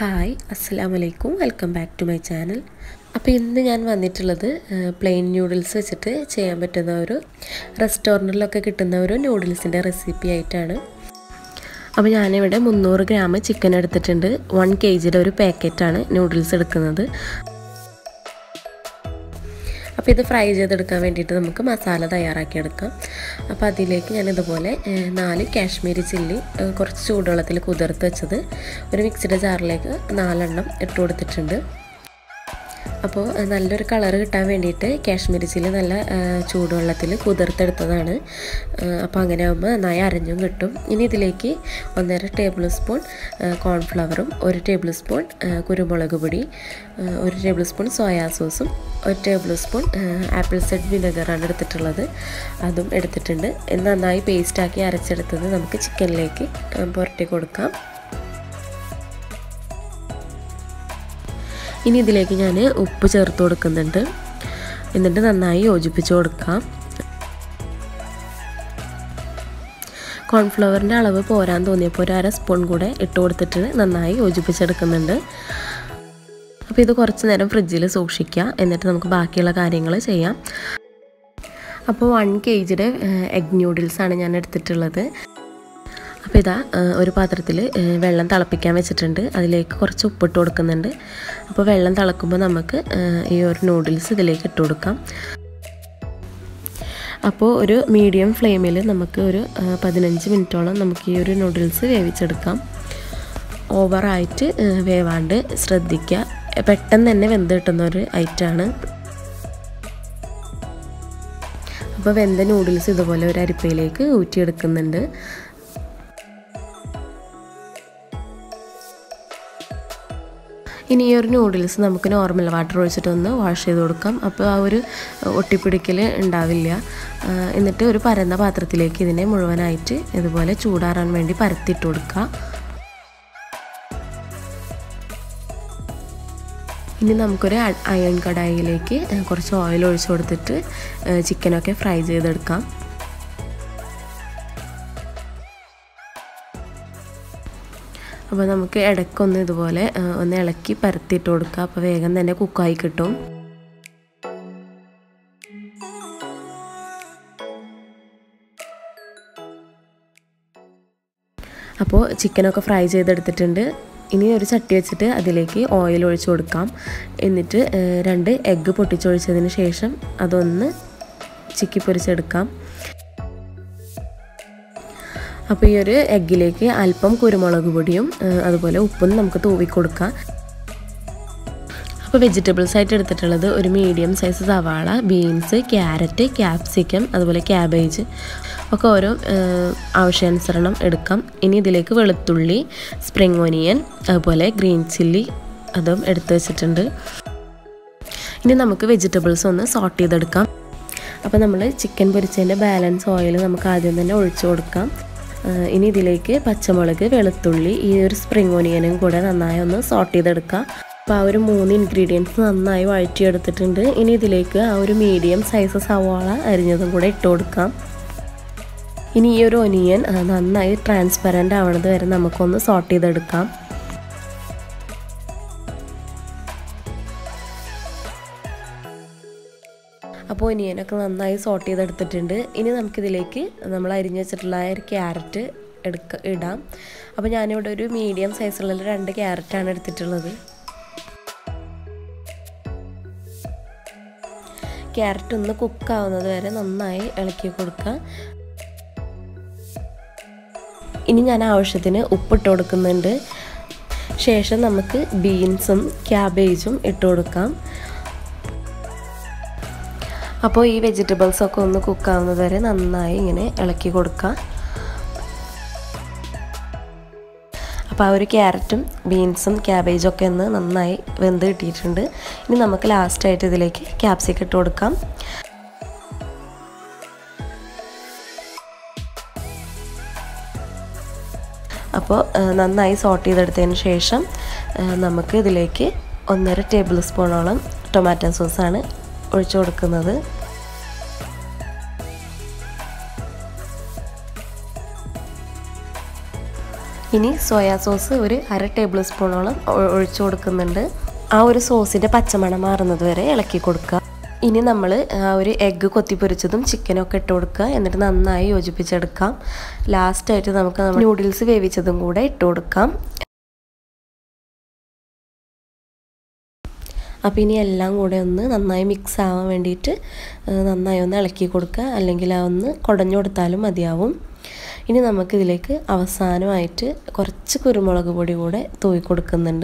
hi അസ്സാം വലൈക്കും welcome back to my channel അപ്പോൾ ഇന്ന് ഞാൻ വന്നിട്ടുള്ളത് പ്ലെയിൻ ന്യൂഡിൽസ് വെച്ചിട്ട് ചെയ്യാൻ പറ്റുന്ന ഒരു റെസ്റ്റോറൻറ്റിലൊക്കെ കിട്ടുന്ന ഒരു ന്യൂഡിൽസിൻ്റെ റെസിപ്പി ആയിട്ടാണ് അപ്പോൾ ഞാനിവിടെ മുന്നൂറ് ഗ്രാം ചിക്കൻ എടുത്തിട്ടുണ്ട് വൺ കെ ജിയുടെ ഒരു പാക്കറ്റാണ് ന്യൂഡിൽസ് എടുക്കുന്നത് അപ്പോൾ ഇത് ഫ്രൈ ചെയ്തെടുക്കാൻ വേണ്ടിയിട്ട് നമുക്ക് മസാല തയ്യാറാക്കിയെടുക്കാം അപ്പോൾ അതിലേക്ക് ഞാൻ ഇതുപോലെ നാല് കാശ്മീരി ചില്ലി കുറച്ച് ചൂടുവെള്ളത്തിൽ കുതിർത്ത് വെച്ചത് ഒരു മിക്സിയുടെ ജാറിലേക്ക് നാലെണ്ണം ഇട്ട് കൊടുത്തിട്ടുണ്ട് അപ്പോൾ നല്ലൊരു കളർ കിട്ടാൻ വേണ്ടിയിട്ട് കാശ്മീരി ചില്ലി നല്ല ചൂടുവെള്ളത്തിൽ കുതിർത്തെടുത്തതാണ് അപ്പോൾ അങ്ങനെ ആകുമ്പോൾ നന്നായി അരഞ്ഞും കിട്ടും ഇനി ഇതിലേക്ക് ഒന്നര ടേബിൾ സ്പൂൺ കോൺഫ്ലവറും ഒരു ടേബിൾ സ്പൂൺ കുരുമുളക് പൊടി ഒരു ടേബിൾ സ്പൂൺ സോയാ സോസും ഒരു ടേബിൾ സ്പൂൺ ആപ്പിൾ സെഡ് വിനെഗറാണ് എടുത്തിട്ടുള്ളത് അതും എടുത്തിട്ടുണ്ട് നന്നായി പേസ്റ്റാക്കി അരച്ചെടുത്തത് നമുക്ക് ചിക്കനിലേക്ക് പുരട്ടി കൊടുക്കാം ഇനി ഇതിലേക്ക് ഞാൻ ഉപ്പ് ചേർത്ത് കൊടുക്കുന്നുണ്ട് എന്നിട്ട് നന്നായി യോജിപ്പിച്ച് കൊടുക്കാം കോൺഫ്ലവറിൻ്റെ അളവ് പോരാൻ തോന്നിയപ്പോൾ ഒരു അര സ്പൂൺ കൂടെ ഇട്ട് കൊടുത്തിട്ട് നന്നായി യോജിപ്പിച്ചെടുക്കുന്നുണ്ട് അപ്പോൾ ഇത് കുറച്ച് നേരം ഫ്രിഡ്ജിൽ സൂക്ഷിക്കുക എന്നിട്ട് നമുക്ക് ബാക്കിയുള്ള കാര്യങ്ങൾ ചെയ്യാം അപ്പോൾ വൺ കെ ജിയുടെ എഗ് ന്യൂഡിൽസാണ് ഞാൻ എടുത്തിട്ടുള്ളത് അപ്പോൾ ഇതാ ഒരു പാത്രത്തിൽ വെള്ളം തിളപ്പിക്കാൻ വെച്ചിട്ടുണ്ട് അതിലേക്ക് കുറച്ച് ഉപ്പിട്ട് കൊടുക്കുന്നുണ്ട് അപ്പോൾ വെള്ളം തിളക്കുമ്പോൾ നമുക്ക് ഈ ഒരു നൂഡിൽസ് ഇതിലേക്ക് ഇട്ട് കൊടുക്കാം അപ്പോൾ ഒരു മീഡിയം ഫ്ലെയിമിൽ നമുക്ക് ഒരു പതിനഞ്ച് മിനിറ്റോളം നമുക്ക് ഈ ഒരു നൂഡിൽസ് വേവിച്ചെടുക്കാം ഓവറായിട്ട് വേവാണ്ട് ശ്രദ്ധിക്കുക പെട്ടെന്ന് തന്നെ വെന്ത് കിട്ടുന്ന ഒരു ഐറ്റമാണ് അപ്പോൾ വെന്ത നൂഡിൽസ് ഇതുപോലെ ഒരു അരിപ്പയിലേക്ക് ഊറ്റിയെടുക്കുന്നുണ്ട് ഇനി ഈ ഒരു നൂഡിൽസ് നമുക്ക് നോർമൽ വാട്ടർ ഒഴിച്ചിട്ടൊന്ന് വാഷ് ചെയ്ത് കൊടുക്കാം അപ്പോൾ ആ ഒരു ഒട്ടിപ്പിടിക്കൽ ഉണ്ടാവില്ല എന്നിട്ട് ഒരു പരന്ന പാത്രത്തിലേക്ക് ഇതിനെ മുഴുവനായിട്ട് ഇതുപോലെ ചൂടാറാൻ വേണ്ടി പരത്തിയിട്ട് കൊടുക്കുക ഇനി നമുക്കൊരു അയൺ കടായിലേക്ക് കുറച്ച് ഓയിൽ ഒഴിച്ചു കൊടുത്തിട്ട് ചിക്കനൊക്കെ ഫ്രൈ ചെയ്തെടുക്കാം അപ്പോൾ നമുക്ക് ഇടയ്ക്കൊന്ന് ഇതുപോലെ ഒന്ന് ഇളക്കി പരത്തിയിട്ട് കൊടുക്കുക അപ്പോൾ വേഗം തന്നെ കുക്കായി കിട്ടും അപ്പോൾ ചിക്കനൊക്കെ ഫ്രൈ ചെയ്തെടുത്തിട്ടുണ്ട് ഇനി ഒരു ചട്ടി വെച്ചിട്ട് അതിലേക്ക് ഓയിൽ ഒഴിച്ചു കൊടുക്കാം എന്നിട്ട് രണ്ട് എഗ്ഗ് പൊട്ടിച്ചൊഴിച്ചതിന് ശേഷം അതൊന്ന് ചിക്കി പൊരിച്ചെടുക്കാം അപ്പോൾ ഈ ഒരു എഗ്ഗിലേക്ക് അല്പം കുരുമുളക് പൊടിയും അതുപോലെ ഉപ്പും നമുക്ക് തൂവി കൊടുക്കാം അപ്പോൾ വെജിറ്റബിൾസ് ആയിട്ട് എടുത്തിട്ടുള്ളത് ഒരു മീഡിയം സൈസ് സവാള ബീൻസ് ക്യാരറ്റ് ക്യാപ്സിക്കം അതുപോലെ ക്യാബേജ് ഒക്കെ ഓരോ ആവശ്യാനുസരണം എടുക്കാം ഇനി ഇതിലേക്ക് വെളുത്തുള്ളി സ്പ്രിംഗ് ഒനിയൻ അതുപോലെ ഗ്രീൻ ചില്ലി അതും എടുത്ത് വെച്ചിട്ടുണ്ട് ഇനി നമുക്ക് വെജിറ്റബിൾസ് ഒന്ന് സോട്ട് ചെയ്തെടുക്കാം അപ്പോൾ നമ്മൾ ചിക്കൻ പൊരിച്ചതിൻ്റെ ബാലൻസ് ഓയിൽ നമുക്ക് ആദ്യം തന്നെ ഒഴിച്ചു കൊടുക്കാം ഇനി ഇതിലേക്ക് പച്ചമുളക് വെളുത്തുള്ളി ഈ ഒരു സ്പ്രിംഗ് ഒനിയനും കൂടെ നന്നായി ഒന്ന് സോട്ട് ചെയ്തെടുക്കുക അപ്പോൾ ആ ഒരു മൂന്ന് ഇൻഗ്രീഡിയൻസ് നന്നായി വഴറ്റിയെടുത്തിട്ടുണ്ട് ഇനി ഇതിലേക്ക് ആ ഒരു മീഡിയം സൈസ് സവാള അരിഞ്ഞതും കൂടെ ഇട്ട് കൊടുക്കാം ഇനി ഈ ഒരു ഒനിയൻ നന്നായി ട്രാൻസ്പെറൻ്റ് ആവണത് വരെ നമുക്കൊന്ന് സോട്ട് ചെയ്തെടുക്കാം അപ്പോൾ ഒനിയനൊക്കെ നന്നായി സോട്ട് ചെയ്തെടുത്തിട്ടുണ്ട് ഇനി നമുക്കിതിലേക്ക് നമ്മൾ അരിഞ്ഞു വെച്ചിട്ടുള്ള ഒരു ക്യാരറ്റ് എടുക്ക ഇടാം അപ്പോൾ ഞാനിവിടെ ഒരു മീഡിയം സൈസുള്ള രണ്ട് ക്യാരറ്റാണ് എടുത്തിട്ടുള്ളത് ക്യാരറ്റ് ഒന്ന് കുക്കാവുന്നത് വരെ നന്നായി ഇളക്കി കൊടുക്കുക ഇനി ഞാൻ ആവശ്യത്തിന് ഉപ്പിട്ട് കൊടുക്കുന്നുണ്ട് ശേഷം നമുക്ക് ബീൻസും ക്യാബേജും ഇട്ട് കൊടുക്കാം അപ്പോൾ ഈ വെജിറ്റബിൾസൊക്കെ ഒന്ന് കുക്കാവുന്നത് വരെ നന്നായി ഇങ്ങനെ ഇളക്കി കൊടുക്കുക അപ്പോൾ ആ ഒരു ക്യാരറ്റും ബീൻസും ക്യാബേജും ഒക്കെ ഒന്ന് നന്നായി വെന്ത് കിട്ടിയിട്ടുണ്ട് ഇനി നമുക്ക് ലാസ്റ്റായിട്ട് ഇതിലേക്ക് ക്യാപ്സിക്കം ഇട്ട് കൊടുക്കാം അപ്പോൾ നന്നായി സോട്ട് ചെയ്തെടുത്തതിന് ശേഷം നമുക്ക് ഇതിലേക്ക് ഒന്നര ടേബിൾ സ്പൂണോളം ടൊമാറ്റോ സോസാണ് ഒഴിച്ചു കൊടുക്കുന്നത് ഇനി സോയാ സോസ് ഒരു അര ടേബിൾ സ്പൂണോളം ഒഴിച്ചു കൊടുക്കുന്നുണ്ട് ആ ഒരു സോസിൻ്റെ പച്ചമണം മാറുന്നത് വരെ ഇളക്കി കൊടുക്കുക ഇനി നമ്മൾ ആ ഒരു എഗ്ഗ് കൊത്തിപ്പൊരിച്ചതും ചിക്കനൊക്കെ ഇട്ട് കൊടുക്കുക എന്നിട്ട് നന്നായി യോജിപ്പിച്ചെടുക്കാം ലാസ്റ്റായിട്ട് നമുക്ക് നൂഡിൽസ് വേവിച്ചതും കൂടെ ഇട്ട് കൊടുക്കാം അപ്പോൾ ഇനി എല്ലാം കൂടെ ഒന്ന് നന്നായി മിക്സ് ആവാൻ വേണ്ടിയിട്ട് നന്നായി ഒന്ന് ഇളക്കി കൊടുക്കുക അല്ലെങ്കിൽ ആ ഒന്ന് കുടഞ്ഞു കൊടുത്താലും മതിയാവും ഇനി നമുക്കിതിലേക്ക് അവസാനമായിട്ട് കുറച്ച് കുരുമുളക് പൊടി കൂടെ തൂവി കൊടുക്കുന്നുണ്ട്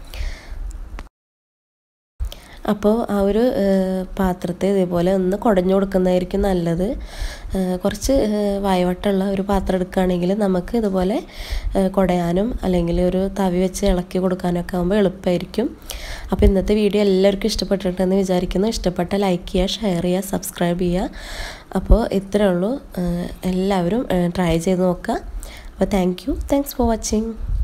അപ്പോൾ ആ ഒരു പാത്രത്തെ ഇതേപോലെ ഒന്ന് കുടഞ്ഞു കൊടുക്കുന്നതായിരിക്കും നല്ലത് കുറച്ച് വായവട്ടമുള്ള ഒരു പാത്രം എടുക്കുകയാണെങ്കിൽ നമുക്ക് ഇതുപോലെ കുടയാനും അല്ലെങ്കിൽ ഒരു തവി വെച്ച് ഇളക്കി കൊടുക്കാനൊക്കെ ആകുമ്പോൾ എളുപ്പമായിരിക്കും അപ്പോൾ ഇന്നത്തെ വീഡിയോ എല്ലാവർക്കും ഇഷ്ടപ്പെട്ടിട്ടുണ്ടെന്ന് വിചാരിക്കുന്നു ഇഷ്ടപ്പെട്ട ലൈക്ക് ചെയ്യുക ഷെയർ ചെയ്യുക സബ്സ്ക്രൈബ് ചെയ്യുക അപ്പോൾ ഇത്രയേ ഉള്ളൂ എല്ലാവരും ട്രൈ ചെയ്ത് നോക്കുക അപ്പോൾ thank you thanks for watching